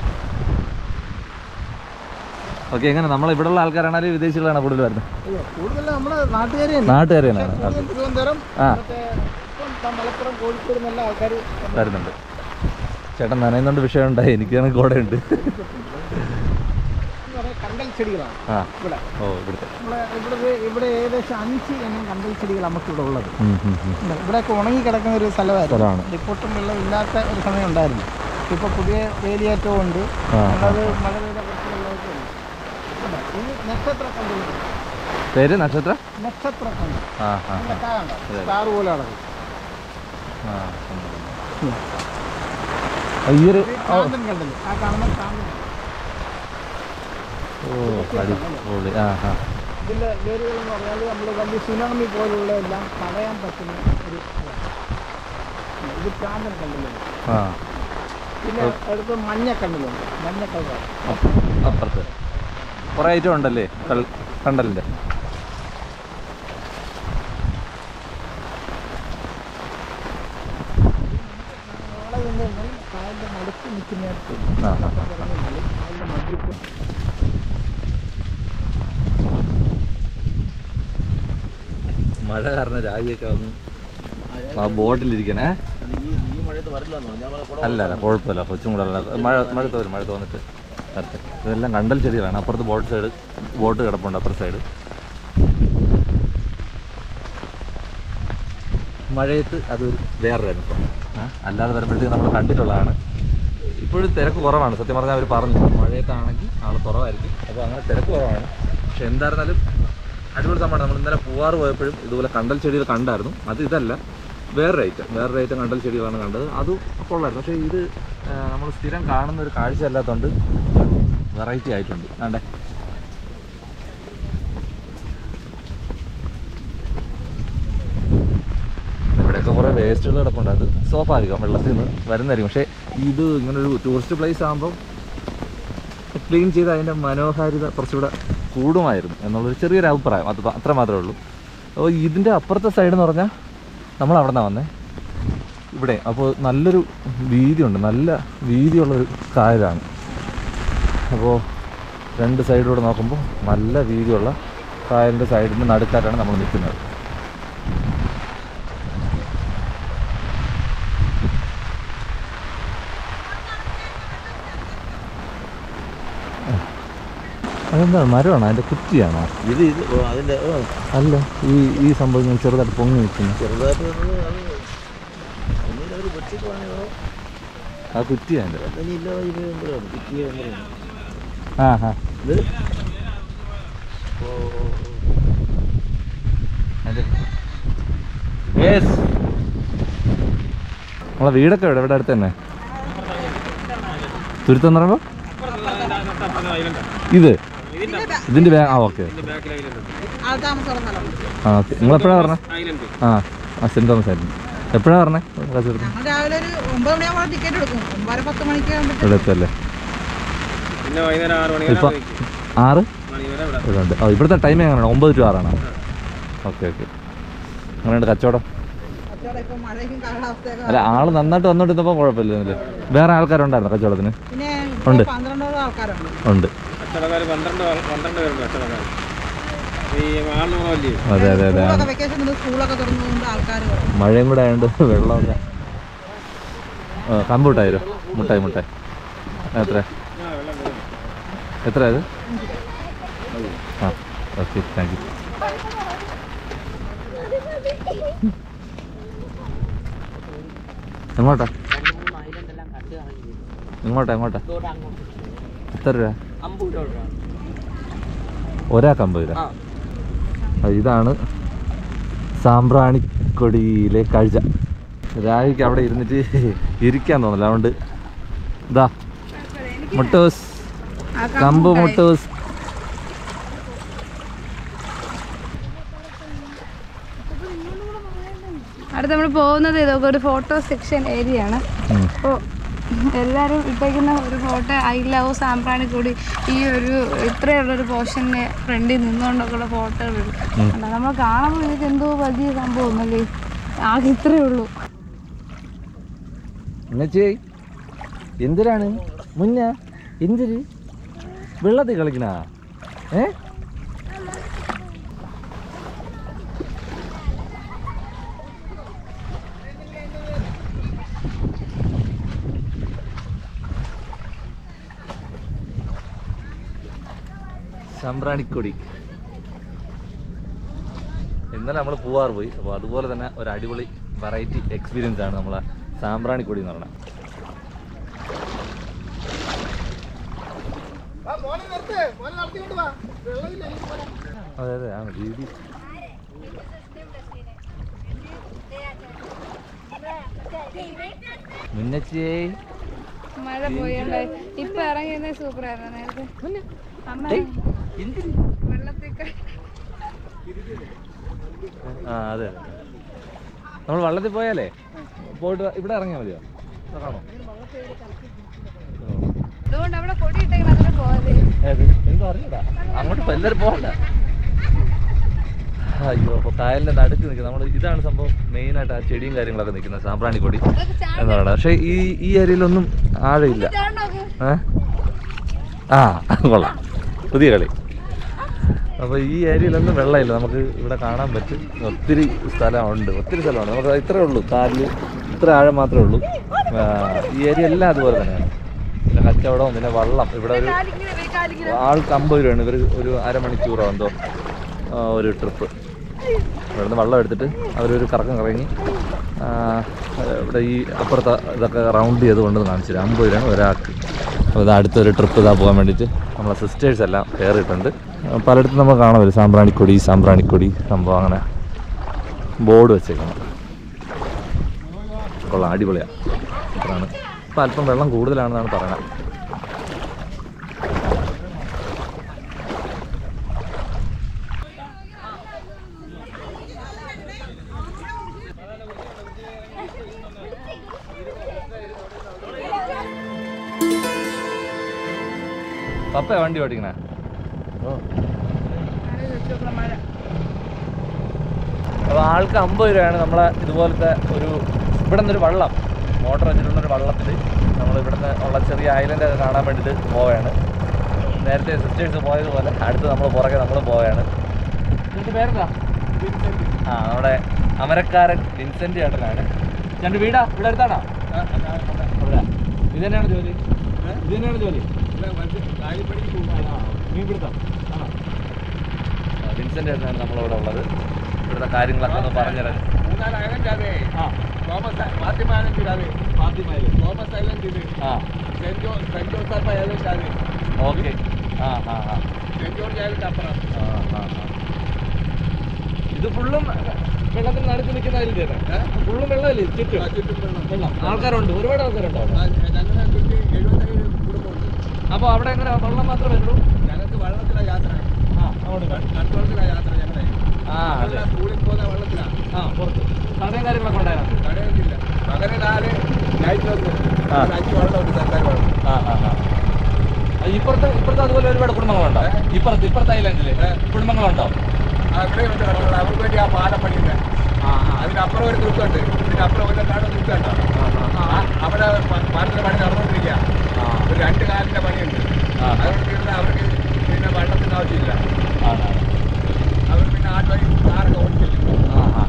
ഓക്കെ എങ്ങനെ നമ്മൾ ഇവിടെയുള്ള ആൾക്കാരാണോ വിദേശികളാണ് കൂടുതൽ വരുന്നത് അയ്യോ, കൂടുതൽ നമ്മുടെ നാട്ടുകാർ തന്നെ നാട്ടുകാർ തന്നെയാണ് കൂടുതൽ തിരുവനന്തപുരം ആ. മറ്റേ ഇപ്പം ദാ മലപ്പുറം കോഴിക്കോട് നല്ല ആൾക്കാർ വരുന്നുണ്ട് ചേട്ടൻ നനയുന്നുണ്ട് വിഷയമുണ്ടായി എനിക്കാണ് കൂടെ ഉണ്ട് കണ്ടൽ ചെടികളാണ് ആ ഇവിടെ ഓ ഇവിടുത്തെ നമ്മളെ ഇവിടെ ഇവിടെ ഏകദേശം അഞ്ച് ഇനം കണ്ടൽ ചെടികൾ നമുക്കിവിടെ ഉള്ളത് ഉം, ഉം, ഉം. ഉണ്ട്. ഇവിടെയൊക്കെ ഉണങ്ങി കിടക്കുന്ന ഒരു സ്ഥലമായിരുന്നു സ്ഥലമാണ് റിപ്പോർട്ടും വെള്ളം ഇല്ലാത്ത ഒരു സമയം ഉണ്ടായിരുന്നു ഇപ്പോൾ പുതിയ വേലിയേറ്റവും ഉണ്ട് ആ, അത് മഴ പെയ്ത കുറച്ച് വെള്ളമൊക്കെ ഉണ്ട് ഉണ്ട്. ഇത് നക്ഷത്ര കണ്ടു പേര് നക്ഷത്ര നക്ഷത്ര കണ്ടു ആ ആ കണ്ടോ സ്റ്റാർ പോലെ അളവ് ആ ആ, ഈ ഒരു ഇത് കാന്തൻ കണ്ടല് ആ കാണുന്ന കാന്തൻ ഓ അടിപൊളി ആ ആ ഇതിൻ്റെ വേരുകൾ എന്ന് പറഞ്ഞാൽ നമ്മൾ വലിയ സുനാമി പോലുള്ള എല്ലാം തടയാൻ പറ്റുന്ന ഒരു ഇതാണ്. ഇത് കാന്തൻ കണ്ടലുണ്ട് ആ പിന്നെ അടുത്ത് മഞ്ഞ കണ്ടലുണ്ട് മഞ്ഞ കളർ അപ്പ- അപ്പുറത്ത് കുറേ ഐറ്റം ഉണ്ടല്ലേ കൽ കണ്ടലിൻ്റെ നാളെ തന്നെ കാലിൻ്റെ നടുക്ക് നിൽക്കുന്നിടത്ത് ആ ആ കാലിൻ്റെ മധ്യത്തിൽ മഴ കാരണം രാജിയൊക്കെ വന്നു ആ ബോട്ടിലിരിക്കണേ അല്ല അല്ല കുഴപ്പമില്ല കൊച്ചും കൂടെ അല്ല മഴ മഴ തോരും മഴ തോന്നിട്ട് വരട്ടെ ഇതെല്ലാം കണ്ടൽ ചെടികളാണ് അപ്പുറത്ത് ബോട്ട് സൈഡ് ബോട്ട് കിടപ്പുണ്ട് അപ്പുറത്ത് സൈഡ് മഴയത്ത് അതൊരു വേറൊരു അനുഭവം ആ, അല്ലാതെ വരുമ്പോഴത്തേക്ക് നമ്മൾ കണ്ടിട്ടുള്ളതാണ് ഇപ്പോഴും തിരക്ക് കുറവാണ് സത്യം പറഞ്ഞാൽ അവർ പറഞ്ഞു മഴയത്താണെങ്കിൽ ആൾ കുറവായിരിക്കും അപ്പോൾ അങ്ങനെ തിരക്ക് കുറവാണ് പക്ഷെ എന്തായിരുന്നാലും അടിപൊളി സംഭവമാണ് നമ്മൾ ഇന്നലെ പൂവാറ് പോയപ്പോഴും ഇതുപോലെ കണ്ടൽ ചെടികൾ കണ്ടായിരുന്നു അത് ഇതല്ല വേറൊരു ഐറ്റം വേറൊരു ഐറ്റം കണ്ടൽ ചെടികളാണ് കണ്ടത് അത് കൊള്ളായിരുന്നു പക്ഷേ ഇത് നമ്മൾ സ്ഥിരം കാണുന്ന ഒരു കാഴ്ച അല്ലാത്തതുകൊണ്ട് വെറൈറ്റി ആയിട്ടുണ്ട് ആണ്ടേ ഇവിടെയൊക്കെ കുറേ വേസ്റ്റുകൾ കിടപ്പുണ്ട് അത് സ്വാഭാവികം വെള്ളത്തിൽ നിന്ന് വരുന്നതായിരിക്കും പക്ഷേ ഇത് ഇങ്ങനൊരു ടൂറിസ്റ്റ് പ്ലേസ് ആകുമ്പം ക്ലീൻ ചെയ്ത് അതിൻ്റെ മനോഹാരിത കുറച്ചുകൂടെ കൂടുമായിരുന്നു എന്നുള്ളൊരു ചെറിയൊരു അഭിപ്രായം അത് അത്ര മാത്രമേ ഉള്ളൂ അപ്പോൾ ഇതിൻ്റെ അപ്പുറത്തെ സൈഡ് എന്ന് പറഞ്ഞാൽ നമ്മൾ അവിടെ നിന്നാണ് വന്നേ ഇവിടെ അപ്പോൾ നല്ലൊരു വീതിയുണ്ട് നല്ല വീതിയുള്ളൊരു കായലാണ് അപ്പോൾ രണ്ട് സൈഡിലൂടെ നോക്കുമ്പോൾ നല്ല വീതിയുള്ള കായലിൻ്റെ സൈഡിൻ്റെ നടുക്കാറ്റാണ് നമ്മൾ നിൽക്കുന്നത് അതെന്താണ് മരമാണോ അതിൻ്റെ കുറ്റിയാണോ ഇത് ഇത് ഓ, അതിന്റെ ഓ, അല്ല ഈ ഈ സംഭവം ഇങ്ങനെ ചെറുതായിട്ട് പൊങ്ങി നിൽക്കുന്നു ചെറുതായിട്ട് വന്നത് അത് ഒന്നുമില്ല അവർ വെച്ചിട്ടാണോ ആ കുറ്റിയാണ് അതിൻ്റെ ഇനി ഇല്ല ഇത് എന്താണ് കിട്ടിയ എന്താണ് ആ ഹാ ഇത് യെസ് നമ്മളെ വീടൊക്കെ എവിടെ ഇവിടെ അടുത്ത് തന്നെ തുരുത്തെന്ന് പറയുമ്പോൾ ഇത് ഇതിന്റെ ബാ ആ ഓക്കെ ആ ഓക്കെ നിങ്ങൾ എപ്പോഴാണ് പറഞ്ഞത് ആ ആ സെൻറ്റ് തോമസ് ആയിരുന്നു എപ്പോഴാണ് പറഞ്ഞത് കാസർഗോഡ് ഞങ്ങൾ രാവിലെ ഒരു ഒമ്പത് മണിയാകുമ്പോൾ ടിക്കറ്റ് എടുക്കും ഒമ്പതര പത്ത് മണിക്ക് ആകുമ്പോൾ ഇവിടെ എത്തല്ലേ പിന്നെ വൈകുന്നേരം ആറ് മണി ഇപ്പം ആറ് മണി വരെ ഇവിടെ ഇവിടെ ഉണ്ട് ആ ഇവിടുത്തെ ടൈം എങ്ങനെയാണ് ഒമ്പത് ടു ആറാണോ ഓക്കെ ഓക്കെ അങ്ങനെയുണ്ട് കച്ചവടം കച്ചവടം ഇപ്പം മഴയും കാലാവസ്ഥയൊക്കെ അല്ല ആള് നന്നായിട്ട് വന്നോണ്ടിരുന്നപ്പോൾ കുഴപ്പമില്ല വേറെ ആൾക്കാരുണ്ടായിരുന്നു കച്ചവടത്തിന് പിന്നെ ഉണ്ട്. പന്ത്രണ്ടോളം ആൾക്കാരുണ്ട് ഉണ്ട് കച്ചവടക്കാർ പന്ത്രണ്ട് ആൾ- പന്ത്രണ്ട് പേരുണ്ട് കച്ചവടക്കാർ ഈ ആളിനോളല്ലേ അതെ അതെ അതെ സ്കൂളൊക്കെ വെക്കേഷൻ സ്കൂളൊക്കെ തുറന്നതുകൊണ്ട് ആൾക്കാർ മഴയും കൂടെ ആയതുകൊണ്ട് വെള്ളമൊക്കെ ആ കമ്പൂട്ടായിരോ മുട്ടായി മുട്ടായി എത്ര എത്ര അത് ആ ഓക്കെ താങ്ക് യു എങ്ങോട്ടാ എങ്ങോട്ടാ എങ്ങോട്ടാ എത്ര രൂപ ഒരാൾക്ക് അമ്പത് രൂപ ആ, ഇതാണ് സാമ്പ്രാണിക്കൊടിയിലെ കാഴ്ച രാഹിക്ക് അവിടെ ഇരുന്നിട്ട് ഇരിക്കാൻ തോന്നില്ല അതുകൊണ്ട് ഇതാ മുട്ടോസ് കമ്പ് മുട്ടോസ് അടുത്ത് നമ്മൾ പോകുന്നത് ഇതൊക്കെ ഒരു ഫോട്ടോ സെക്ഷൻ ഏരിയ ആണ് ഉം. അപ്പോൾ എല്ലാവരും ഇട്ടേക്കുന്ന ഒരു ഫോട്ടോ ഐ ലവ് സാമ്പ്രാണിക്കൂടി ഈ ഒരു ഇത്രയുള്ളൊരു പോർഷൻ്റെ ഫ്രണ്ടിൽ നിന്നുകൊണ്ടൊക്കെയുള്ള ഫോട്ടോകളുണ്ട് നമ്മൾ കാണുമ്പോൾ ഇതിന് എന്തോ വലിയ സംഭവം അല്ലേ ആകെ ഇത്രയേ ഉള്ളൂ എന്നുവെച്ചേ എന്തിനാണ് മുന്ന എന്തിര് വെള്ളത്തിൽ കളിക്കണ ഏ സാമ്പ്രാണിക്കൊടി ഇന്നലെ നമ്മൾ പൂവാർ പോയി അപ്പോൾ അതുപോലെ തന്നെ ഒരു അടിപൊളി വെറൈറ്റി എക്സ്പീരിയൻസ് ആണ് നമ്മളെ സാമ്പ്രാണിക്കൊടി എന്ന് പറയുന്നത് അതെ അതെ ആണ് രീതി മുന്നച്ചേ മഴ പോയല്ലേ ഇപ്പൊ ഇറങ്ങിയത് സൂപ്പർ ആയിരുന്നു നേരത്തെ അമ്മ വെള്ളത്തിൽ കളി- ആ അതെ അതെ നമ്മൾ വള്ളത്തിൽ പോയാലേ പോയിട്ട് ഇവിടെ ഇറങ്ങിയാൽ മതിയോ ഇവിടെ കാണോ അതുകൊണ്ട് അവിടെ കൊടി ഇട്ടേക്കണം അതിൽ പോകാതെ ഏത്? എന്തോ അറിഞ്ഞൂടാ അങ്ങോട്ട് ഇപ്പൊ എല്ലാവരും പോകണ്ട അയ്യോ അപ്പൊ കായലിന്റെ നടുക്ക് നിൽക്കുന്നത് നമ്മൾ ഇതാണ് സംഭവം മെയിൻ ആയിട്ട് ആ ചെടിയും കാര്യങ്ങളൊക്കെ നിൽക്കുന്നത് സാമ്പ്രാണിക്കൊടി എന്ന് പറയുന്നത് പക്ഷേ ഈ ഈ ഏരിയയിലൊന്നും ആഴമില്ല ഏ ആ കൊള്ളാം പുതിയ കളി അപ്പോൾ ഈ ഏരിയയിലൊന്നും വെള്ളമില്ല നമുക്ക് ഇവിടെ കാണാൻ പറ്റും ഒത്തിരി സ്ഥലമുണ്ട് ഒത്തിരി സ്ഥലമുണ്ട് നമുക്ക് ഇത്രേ ഉള്ളൂ കാലിൽ ഇത്ര ആഴം മാത്രമേ ഉള്ളൂ ആ, ഈ ഏരിയ എല്ലാം അതുപോലെ തന്നെയാണ് പിന്നെ കച്ചവടവും പിന്നെ വള്ളം ഇവിടെ ഒരു ആൾക്ക് അമ്പത് രൂപയാണ് ഇവർ ഒരു അരമണിക്കൂറോ എന്തോ ആ, ഒരു ട്രിപ്പ് ഇവിടുന്ന് വെള്ളം എടുത്തിട്ട് അവരൊരു കറക്കം കറങ്ങി ആ, ഇവിടെ ഈ അപ്പുറത്തെ ഇതൊക്കെ റൗണ്ട് ചെയ്ത് കൊണ്ടുവന്ന് കാണിച്ചു തരാം അമ്പത് രൂപയാണ് ഒരാൾക്ക് അപ്പോൾ ഇത് അടുത്തൊരു ട്രിപ്പ് ഇതാ പോകാൻ വേണ്ടിയിട്ട് നമ്മളെ സിസ്റ്റേഴ്സ് എല്ലാം കയറിയിട്ടുണ്ട് ആ, പലയിടത്തും നമ്മൾ കാണാൻ വരും സാമ്പ്രാണിക്കൊടി സാമ്പ്രാണിക്കൊടി സംഭവം അങ്ങനെ ബോർഡ് വെച്ചേക്കണം കൊള്ളാം അടിപൊളിയാണ് അതാണ് ഇപ്പം അല്പം വെള്ളം കൂടുതലാണെന്നാണ് പറയുന്നത് പപ്പ വണ്ടി ഓടിക്കണേ മഴ അപ്പോൾ ആൾക്ക് അമ്പത് രൂപയാണ് നമ്മളെ ഇതുപോലത്തെ ഒരു ഇവിടെ നിന്നൊരു വള്ളം മോട്ടർ വെച്ചിട്ടുള്ളൊരു വള്ളത്തിൽ നമ്മൾ ഇവിടുന്ന് ഉള്ള ചെറിയ ഐലൻഡ് ഒക്കെ കാണാൻ വേണ്ടിയിട്ട് പോവുകയാണ് നേരത്തെ സിസ്റ്റേഴ്സ് പോയതുപോലെ അടുത്ത് നമ്മൾ പുറകെ നമ്മൾ പോവുകയാണ് ഇതിൻ്റെ പേരെന്താ ആ നമ്മുടെ അമരക്കാരൻ വിൻസെന്റ് ചേട്ടനാണ് രണ്ട് വീടാ ഇവിടെ അടുത്താണോ ഇവിടെ ഇത് തന്നെയാണ് ജോലി ഇത് തന്നെയാണ് ജോലി മീൻ പിടുത്തം ആണോ ആ, വിൻസെന്റ് ചേട്ടനാണ് നമ്മളിവിടെ ഉള്ളത് ഇവിടുത്തെ കാര്യങ്ങളൊക്കെ ഒന്ന് പറഞ്ഞുതരാൻ ആ ഫാത്തിമയില് ആ ഓക്കെ ആ ആ ആ ആ, ആ, ആ. ഇത് ഫുള്ളും വെള്ളത്തിന് നടുക്ക് നിൽക്കുന്ന അതിൽ തന്നെ ഫുള്ളും വെള്ളമല്ലേ ചുറ്റും വെള്ളം ആൾക്കാരുണ്ട് ഒരുപാട് ആൾക്കാരുണ്ടോ അപ്പോൾ അവിടെ എങ്ങനെ വെള്ളം മാത്രമേ വരുള്ളൂ ഞങ്ങൾക്ക് വെള്ളത്തിലാ യാത്ര ആ അങ്ങോട്ട് ഇങ്ങോട്ട്. കൺട്രോളത്തിലാ യാത്ര ഞങ്ങളെ ആ അതെ സ്കൂളിൽ പോകുന്ന വെള്ളത്തിലാണ് ആ പുറത്ത് കടയും കാര്യങ്ങളൊക്കെ ഉണ്ടായിരുന്നു കടയൊന്നുമില്ല പകരം നാല് നൈറ്റ് വന്ന് ആ. അഞ്ച് വെള്ളമുണ്ട് സർക്കാർ വെള്ളം ആ ആ ആ ആ, ഇപ്പുറത്ത് ഇപ്പുറത്ത് അതുപോലെ ഒരുപാട് കുടുംബങ്ങളുണ്ടോ ഇപ്പുറത്ത് ഇപ്പുറത്തെ ഐലൻഡില് കുടുംബങ്ങളുണ്ടോ ആ ഇവിടെ ഉണ്ട് കടകൾ അവർക്ക് വേണ്ടി ആ പാലം പണിയില്ല ആ ആ അതിനപ്പുറം ഒരു ദുഃഖമുണ്ട് ഇതിനപ്പുറം ഒരു കാണുന്ന ദുഃഖമുണ്ടോ അവിടെ പ- പാലത്തിന്റെ പണി നടന്നുകൊണ്ടിരിക്കുക ആ ഒരു രണ്ട് കാലിന്റെ പണിയുണ്ട് ആ. അതുകൊണ്ട് ഇവിടെ അവർക്ക് പിന്നെ വെള്ളത്തിന് ആവശ്യമില്ല ആ ആ അവർ പിന്നെ ആട്ടോ കാറൊക്കെ ഓടിച്ചില്ല ആ ആ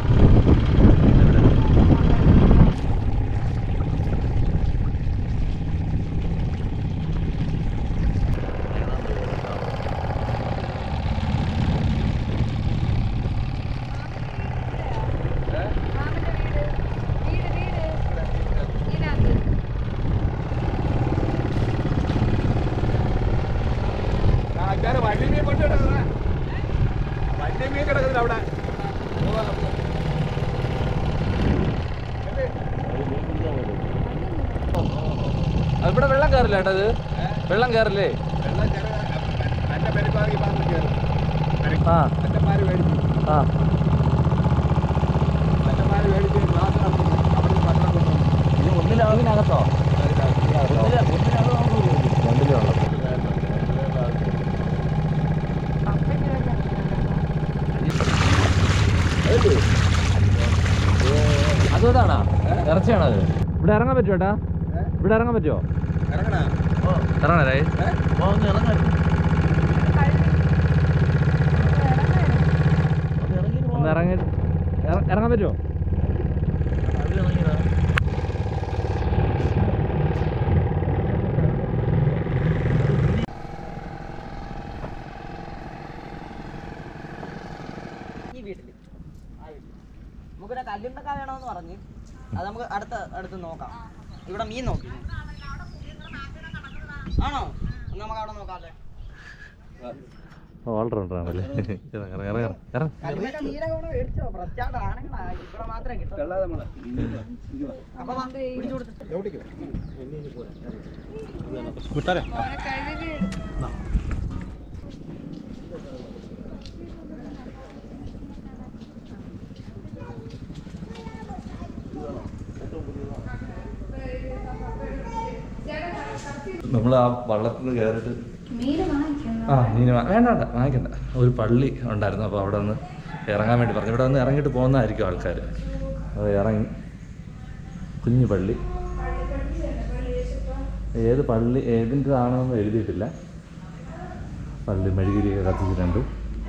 അഞ്ചാറ് വണ്ടി മീൻ കൊണ്ട് കിടക്കുന്ന വണ്ടി മീൻ കിടക്കുന്നില്ല അവിടെ അത് ഇവിടെ വെള്ളം കയറില്ല ഏട്ടാ ഇത് വെള്ളം കയറില്ലേ വെള്ളം ചെറിയ എന്റെ പെരുമാറി ഭാഗത്ത് കയറും ആ അച്ഛന്മാര് മേടിച്ചു ആ അച്ഛന്മാര് മേടിച്ച് ക്ലാസ് നടത്തുന്നു അവിടെ ഭക്ഷണം കൊണ്ടുവന്നു ഇത് ഒന്നിനകത്തോ രണ്ടിലും അത് ഇതാണോ ഇറച്ചിയാണോ അത് ഇവിടെ ഇറങ്ങാൻ പറ്റുമോ ഏട്ടാ ഇവിടെ ഇറങ്ങാൻ പറ്റുമോ ഇറങ്ങണ ഇറങ്ങണേ ഒന്ന് ഇറങ്ങി ഇറ- ഇറങ്ങാൻ പറ്റുമോ ഈ വീട്ടില് നമുക്കൊരു കല്ലുണ്ടക്ക വേണമെന്ന് പറഞ്ഞ് അത് നമുക്ക് അടുത്ത അടുത്ത് നോക്കാം ഇവിടെ മീൻ നോക്കി ആണോ എന്നാ നമുക്ക് അവിടെ നോക്കാല്ലേ ഓൾറൗണ്ടറാണല്ലേ ഇറങ്ങ ഇറങ്ങ ഇറങ്ങ ഇറങ്ങ കല്ലുണ്ടക്ക മീനൊക്കെ ഇവിടെ മേടിച്ചോ ഫ്രഷായിട്ട് ആണെങ്കിലാ ഇവിടെ മാത്രമേ കിട്ടൂ അപ്പൊ വാ, പിടിച്ചു കൊടുത്ത് വിട്ടാരെ നമ്മൾ ആ വള്ളത്തിൽ നിന്ന് കയറിയിട്ട് മീന് വാങ്ങിക്കുന്നു ആ മീന് വാ- വേണ്ട വേണ്ട വാങ്ങിക്കണ്ട ഒരു പള്ളി ഉണ്ടായിരുന്നു അപ്പോൾ അവിടെ നിന്ന് ഇറങ്ങാൻ വേണ്ടി പറഞ്ഞു ഇവിടെ നിന്ന് ഇറങ്ങിയിട്ട് പോകുന്നതായിരിക്കും ആൾക്കാർ അത് ഇറങ്ങി കുഞ്ഞു പള്ളി ഏത് പള്ളി ഏതിൻ്റെതാണെന്ന് എഴുതിയിട്ടില്ല പള്ളി മെഴുകിരിയൊക്കെ കത്തിച്ചിട്ടുണ്ട്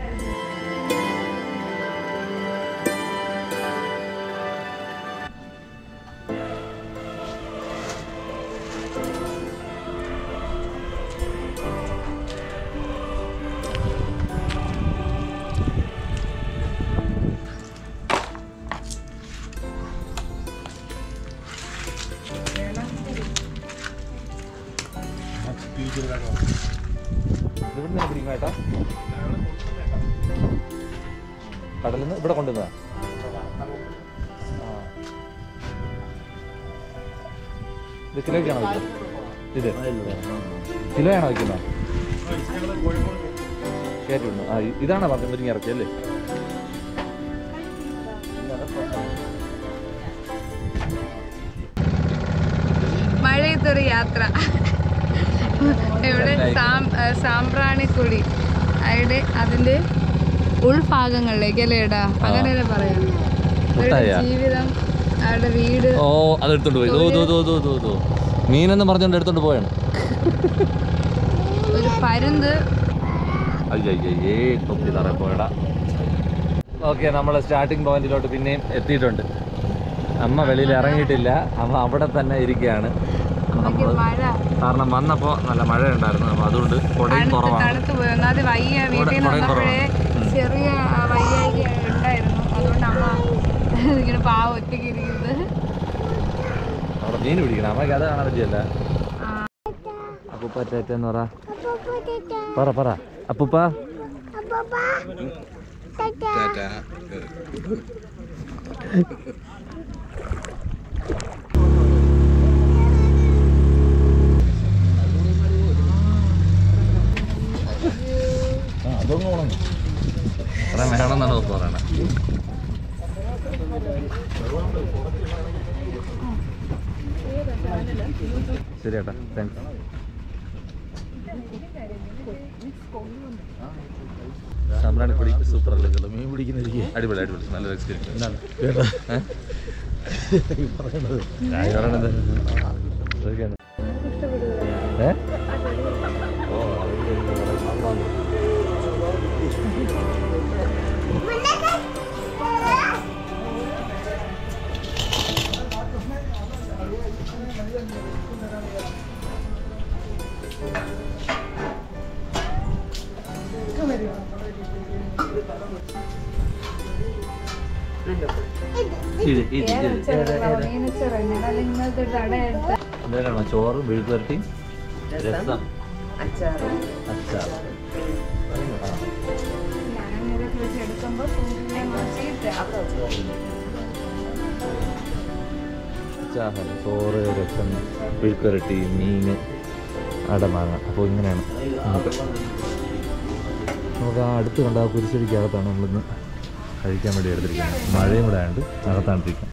ഇവിടെ നിന്ന് പിടിക്കും കേട്ടോ കടലിൽ നിന്ന് ഇവിടെ കൊണ്ടുവന്നതാ ആ. ഇത് കിലോയ്ക്കാണോ വയ്ക്കുന്നത് ഇത് കിലോയാണോ വയ്ക്കുന്നത് കയറ്റിവിടുന്നു ആ ഇ- ഇതാണോ പറഞ്ഞത് മുരിങ്ങ ഇറച്ചി അല്ലേ മഴയത്തൊരു യാത്ര ഇവിടെ സാം ആ, സാമ്പ്രാണിക്കുടി അവിടെ അതിന്റെ ഉൾഭാഗങ്ങളിലേക്ക് അല്ലേ ഇടാ അങ്ങനെയല്ലേ പറയാം ഇവരുടെ മുട്ടായിയാ? ജീവിതം അവരുടെ വീട് ഓ അത് എടുത്തോണ്ട് പോയി ദോ ദോ ദോ ദോ ദോ ദോ മീനെന്ന് പറഞ്ഞുകൊണ്ട് എടുത്തോണ്ട് പോയാണ് ഒരു പരുന്ത് അയ്യയ്യേ തൊപ്പി തറ പോയടാ ഓക്കെ നമ്മൾ സ്റ്റാർട്ടിംഗ് പോയിന്റിലോട്ട് പിന്നെയും എത്തിയിട്ടുണ്ട് അമ്മ വെളിയിൽ ഇറങ്ങിയിട്ടില്ല അമ്മ അവിടെ തന്നെ ഇരിക്കുകയാണ് അമ്മയ്ക്ക് നമ്മൾ മഴ കാരണം വന്നപ്പോൾ നല്ല മഴ ഉണ്ടായിരുന്നു അപ്പോൾ അതുകൊണ്ട് കൊടയും തണുത്ത് കുറവാണ് തണുത്ത് പോയി ഒന്നാമത് വയ്യ വീട്ടിൽ നിന്ന് കുടയും വന്നപ്പോഴേ കുറവാണ്. ചെറിയ വയ്യായി ഉണ്ടായിരുന്നു അതുകൊണ്ട് അമ്മ ഇങ്ങനെ പാവം ഒറ്റയ്ക്ക് ഇരിക്കുന്നത് അവിടെ മീൻ പിടിക്കണം അമ്മയ്ക്ക് അത് കാണാൻ പറ്റിയല്ല അപ്പൂപ്പ ചേറ്റെന്ന് പറ പറ പറ അപ്പൂപ്പ ഇവിടെ വേണമെന്നാണ് ഉപ്പ പറയണത് ശരി ഏട്ടാ താങ്ക്സ് സാമ്പ്രാണിപ്പൊടി സൂപ്പർ അല്ലേ മീൻ പിടിക്കുന്ന അടിപൊളി അടിപൊളി നല്ലൊരു എക്സ്പീരിയൻസ് പറയണത് ഇതൊക്കെയാണ്. ഏ? ഓ, അതിന്റെ ഒരു കുറെ സംഭവം. ഇത് ഇത് ഇത് ഇങ്ങനത്തെ തടയെടുത്ത് എന്താണോ ചോറ് മെഴുക്കുവരട്ടി രസം അച്ചാർ ഞാനിതൊക്കെ വെച്ച് എടുക്കുമ്പോൾ സൂര്യനെ മാറ്റിയിട്ട് ചാഹൽ ചോറ് രസം മെഴുക്കുവരട്ടി മീൻ അടമാങ്ങ അപ്പോൾ ഇങ്ങനെയാണ് നമുക്ക് നമുക്ക് ആ അടുത്ത് കണ്ട ആ കുരിശടിക്കകത്താണ് നമ്മളിന്ന് കഴിക്കാൻ വേണ്ടി എടുത്തിരിക്കുന്നത് മഴയും കൂടെ ആയതുകൊണ്ട് അകത്താണ്ടിരിക്കാം